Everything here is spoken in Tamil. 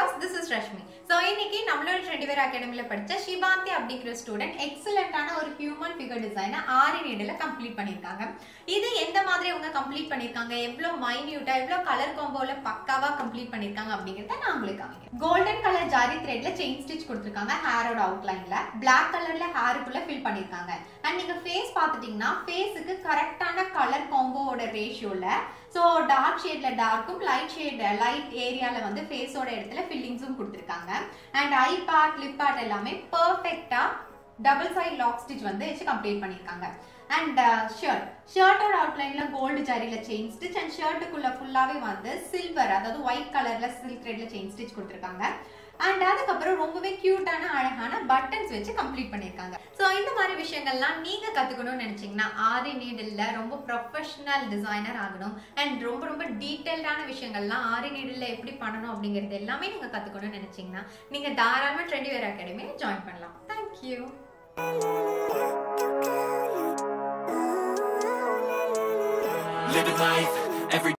viewers this is Rashmi so இன்னைக்கு நம்மளோட ட்ரெண்டி வேர் அகாடமில படிச்ச ஷிபாந்தி அப்படிங்கிற ஸ்டூடெண்ட் எக்ஸலண்டான ஒரு ஹியூமன் ஃபிகர் டிசைனை ஆரி நீடில் கம்ப்ளீட் பண்ணியிருக்காங்க இது எந்த மாதிரி அவங்க கம்ப்ளீட் பண்ணியிருக்காங்க எவ்வளோ மைன்யூட்டா எவ்வளோ கலர் காம்போல பக்காவா கம்ப்ளீட் பண்ணியிருக்காங்க அப்படிங்கிறத நான் உங்களுக்கு காமிக்கிறேன் கோல்டன் கலர் ஜாரி த்ரெட்ல செயின் ஸ்டிச் கொடுத்துருக்காங்க ஹேரோட அவுட்லைன்ல பிளாக் கலர்ல ஹேருக்குள்ள ஃபில் பண்ணியிருக்காங்க அண்ட் நீங்க ஃபேஸ் பார்த்துட்டீங்கன்னா ஃபேஸுக்கு கரெக்டான கலர் காம்போவோட ரேஷியோல ஸோ டார்க் ஷேட்ல டார்க்கும் லைட் ஷேட் லைட் ஏரியால வந்து ஃபேஸோட இடத்துல ஃபில்லிங்ஸும் கொடுத்துருக்காங்க and eye part lip part எல்லாமே பர்ஃபெக்டா டபுள் சைட் லாக் ஸ்டிச் வந்து வச்சு கம்ப்ளீட் பண்ணியிருக்காங்க அண்ட் ஷர்ட் ஷர்ட்டோட அவுட்லைன்ல கோல்டு ஜரியில செயின் ஸ்டிச் அண்ட் ஷர்ட்டுக்குள்ள ஃபுல்லாவே வந்து சில்வர் அதாவது ஒயிட் கலர்ல சில்க் த்ரெட்ல செயின் ஸ்டிச் கொடுத்துருக்காங்க அண்ட் அதுக்கப்புறம் ரொம்பவே கியூட்டான அழகான பட்டன்ஸ் வச்சு கம்ப்ளீட் பண்ணியிருக்காங்க ஸோ இந்த மாதிரி விஷயங்கள்லாம் நீங்க கத்துக்கணும்னு நினைச்சீங்கன்னா ஆரி நீடில் ரொம்ப ப்ரொஃபஷனல் டிசைனர் ஆகணும் அண்ட் ரொம்ப ரொம்ப டீட்டெயில்டான விஷயங்கள்லாம் ஆரி நீடில் எப்படி பண்ணணும் அப்படிங்கிறது எல்லாமே நீங்க கத்துக்கணும்னு நினைச்சீங்கன்னா நீங்க தாராளமா ட்ரெண்டி வேர் அகாடமியை ஜாயின் பண்ணலாம் தேங்க்யூ Living life every